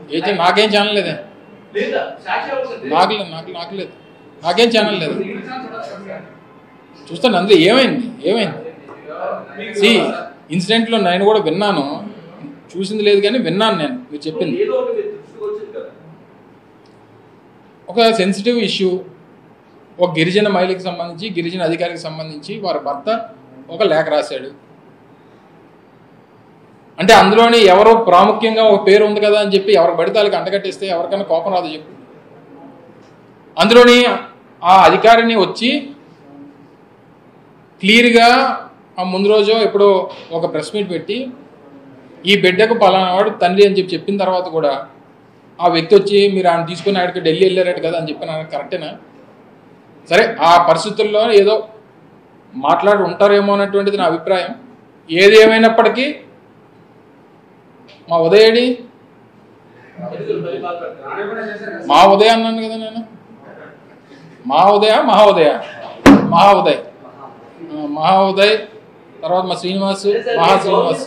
ఏ channel నాకేం channel లేదే లేదా సాక్షి అవుతుంది నాకు లేదు నాకు నాకు లేదు నాకేం ఛానల్ లేదు చూస్తాను అందులో ఏమైంది ఏమైంది సి ఇన్సిడెంట్లో నేను కూడా విన్నాను చూసింది లేదు కానీ విన్నాను నేను మీరు చెప్పింది ఏదో ఒకటి మీరు దృష్టికి వచ్చింది కదా ఒక సెన్సిటివ్ ఇష్యూ ఒక గిరిజన మహిళకి సంబంధించి గిరిజన అధికారికి సంబంధించి వారి భర్త ఒక లేఖ రాశాడు అంటే అందులోని ఎవరో ప్రాముఖ్యంగా ఒక పేరు ఉంది కదా అని చెప్పి ఎవరు పడితే వాళ్ళకి అంటగట్టేస్తే ఎవరికైనా కోపం రాదు చెప్పు అందులోని ఆ అధికారిని వచ్చి క్లియర్గా ఆ ముందు రోజు ఎప్పుడో ఒక ప్రెస్ మీట్ పెట్టి ఈ బిడ్డకు పలానా వాడు తండ్రి అని చెప్పి చెప్పిన తర్వాత కూడా ఆ వ్యక్తి వచ్చి మీరు ఆయన తీసుకుని ఆడికి ఢిల్లీ వెళ్ళారట కదా అని చెప్పిన కరెక్టేనా సరే ఆ పరిస్థితుల్లో ఏదో మాట్లాడి ఉంటారేమో అన్నటువంటిది నా అభిప్రాయం ఏది ఏమైనప్పటికీ మా ఉదయడి ఎదురు బలి మాట్లాడుతున్నారు మా ఉదయ అన్నాను కదా నేను మా ఉదయ మహా ఉదయ మహా ఉదయ్ ఆ, మహా ఉదయ్ తర్వాత మా శ్రీనివాస్ మహా శ్రీనివాస్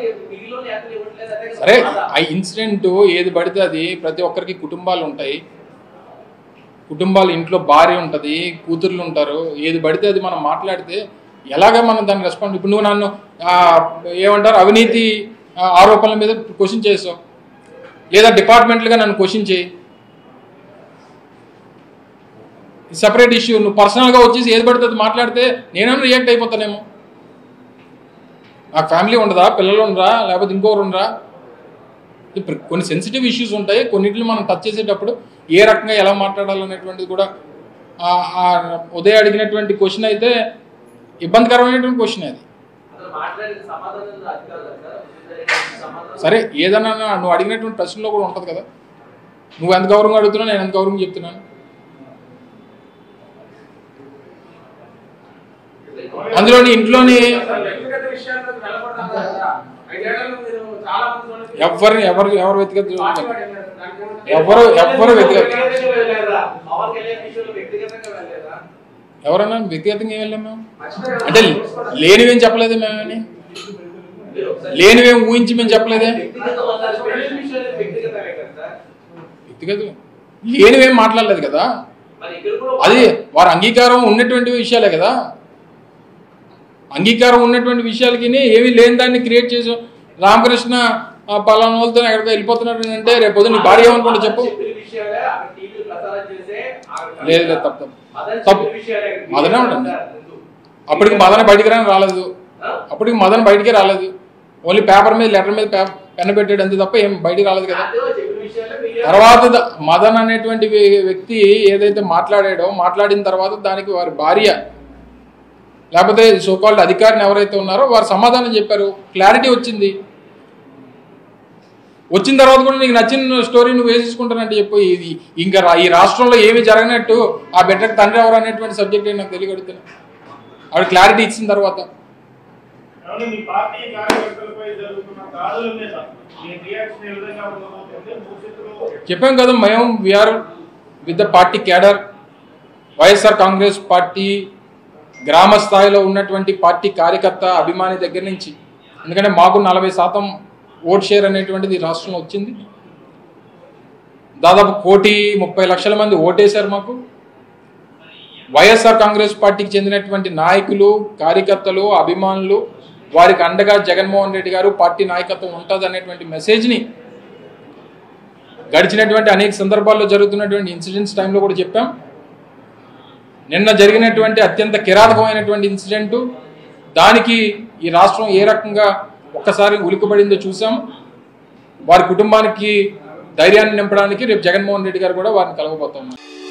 సరే ఆ ఇన్సిడెంట్ ఏది పడితే అది ప్రతి ఒక్కరికి కుటుంబాలు ఉంటాయి కుటుంబాలు ఇంట్లో భార్య ఉంటుంది కూతుర్లు ఉంటారు ఏది పడితే అది మనం మాట్లాడితే ఎలాగ మనం దాన్ని రెస్పాండ్ ఇప్పుడు నువ్వు నన్ను ఆ, ఏమంటారు అవినీతి ఆ, ఆరోపణల మీద క్వశ్చన్ చేసావు లేదా డిపార్ట్మెంట్లుగా నన్ను క్వశ్చన్ చేయి సపరేట్ ఇష్యూ నువ్వు పర్సనల్గా వచ్చేసి ఏది పడితే అది మాట్లాడితే నేనేమో రియాక్ట్ అయిపోతానేమో నాకు ఫ్యామిలీ ఉండదా పిల్లలు ఉండరా లేకపోతే ఇంకొకరు ఉండరా ఇప్పుడు కొన్ని సెన్సిటివ్ ఇష్యూస్ ఉంటాయి కొన్నిటిని మనం టచ్ చేసేటప్పుడు ఏ రకంగా ఎలా మాట్లాడాలనేటువంటిది కూడా ఆ- ఆ ఉదయం అడిగినటువంటి క్వశ్చన్ అయితే ఇబ్బందికరమైనటువంటి క్వశ్చన్ అది అసలు మాట్లాడిన సమాధానం అది కాదు కదా సమాధానం సరే ఏదన్నా నువ్వు అడిగినటువంటి ప్రశ్నలో కూడా ఉంటుంది కదా నువ్వు ఎంత గౌరవంగా అడుగుతున్నావు నేను ఎంత గౌరవంగా చెప్తున్నాను అందులోని ఇంట్లోని వ్యక్తిగత విషయాలకు నిలబడడం కదా ఐదేళ్లలో మీరు చాలా మంది వాళ్ళకి ఎవరిని ఎవరు ఎవరు వ్యక్తిగత పార్టీ పడింది కదా, దానికి ఏమంటారు? ఎవరు ఎవరు వ్యక్తిగత వ్యక్తిగతంగా వెళ్ళారా పవన్ కళ్యాణ్ విషయంలో వ్యక్తిగతంగా వెళ్ళారా ఎవరన్నా వ్యక్తిగతంగా ఏం వెళ్ళాం మేము మర్చిపోయారు. అంటే లేనివేం చెప్పలేదు మేమని మీరు ఒకసారి లేనివేం ఊహించి మేము చెప్పలేదే వ్యక్తిగతం అన్నారు స్పెషల్ విషయాలు వ్యక్తిగతమే కదా సార్ వ్యక్తిగత లేనివేం మాట్లాడలేదు కదా మరి ఇక్కడ కూడా అది వారి అంగీకారం ఉన్నటువంటి విషయాలే కదా అంగీకారం ఉన్నటువంటి విషయాలకి ఏమీ లేని దాన్ని క్రియేట్ చేసాం రామకృష్ణ ఆ, పలానా వాళ్ళతో ఎక్కడికి వెళ్ళిపోతున్నాడు అంటే రేపు పొద్దున్న నీ భార్య ఏమనుకుంటా చెప్పు చెప్పిన విషయాలే అక్కడ టీవీ ప్రసారం చేసే అక్కడ లేదు లేదు తప్పు తప్పు మదన్ తప్పు చెప్పిన విషయాలే అక్కడ మదనే మీడియా ఉంటుంది. అంటారు ముందు. అప్పటికి మదన బయటికి రాని రాలేదు ఆ? అప్పటికి మదన బయటికి రాలేదు ఓన్లీ పేపర్ మీద లెటర్ మీద పే- పెన్ పెట్టాడు అంతే తప్ప ఏం బయటికి రాలేదు కదా అదే చెప్పిన విషయాలే మీడియా తర్వాత ద- మదన్ అనేటువంటి వ్య- వ్యక్తి ఏదైతే మాట్లాడాడో మాట్లాడిన తర్వాత దానికి వారి భార్య లేకపోతే సోకాల్డ్ అధికారిని ఎవరైతే ఉన్నారో వారు సమాధానం చెప్పారు క్లారిటీ వచ్చింది వచ్చిన తర్వాత కూడా నీకు నచ్చిన స్టోరీ నువ్వు వేసేసుకుంటానంటే చెప్పు ఇది ఇంకా రా- ఈ రాష్ట్రంలో ఏమి జరగనట్టు ఆ బిడ్డకు తండ్రి ఎవరు అనేటువంటి సబ్జెక్ట్ నాకు తెలియగడుతున్నా ఆవిడ క్లారిటీ ఇచ్చిన తర్వాత అవును మీ పార్టీ కార్యకర్తలపై జరుగుతున్న దాడుల మీద మీ రియాక్షన్ ఏ విధంగా ఉండబోతుంది భవిష్యత్తులో చెప్పాం కదా మేము we are with the party cadre YSR Congress party గ్రామ స్థాయిలో ఉన్నటువంటి పార్టీ కార్యకర్త అభిమాని దగ్గర నుంచి ఎందుకంటే మాకు నలభై శాతం ఓట్ షేర్ అనేటువంటిది ఈ రాష్ట్రంలో వచ్చింది దాదాపు కోటి ముప్పై లక్షల మంది ఓటేశారు మాకు వైఎస్ఆర్ కాంగ్రెస్ పార్టీకి చెందినటువంటి నాయకులు కార్యకర్తలు అభిమానులు వారికి అండగా జగన్మోహన్ రెడ్డి గారు పార్టీ నాయకత్వం ఉంటుంది అనేటువంటి మెసేజ్ని గడిచినటువంటి అనేక సందర్భాల్లో జరుగుతున్నటువంటి ఇన్సిడెంట్స్ టైంలో కూడా చెప్పాం నిన్న జరిగినటువంటి అత్యంత కిరాతకమైనటువంటి ఇన్సిడెంటు దానికి ఈ రాష్ట్రం ఏ రకంగా ఒక్కసారి ఉలికబడిందో చూసాం వారి కుటుంబానికి ధైర్యాన్ని నింపడానికి రేపు జగన్మోహన్ రెడ్డి గారు కూడా వారిని కలగబోతున్నారు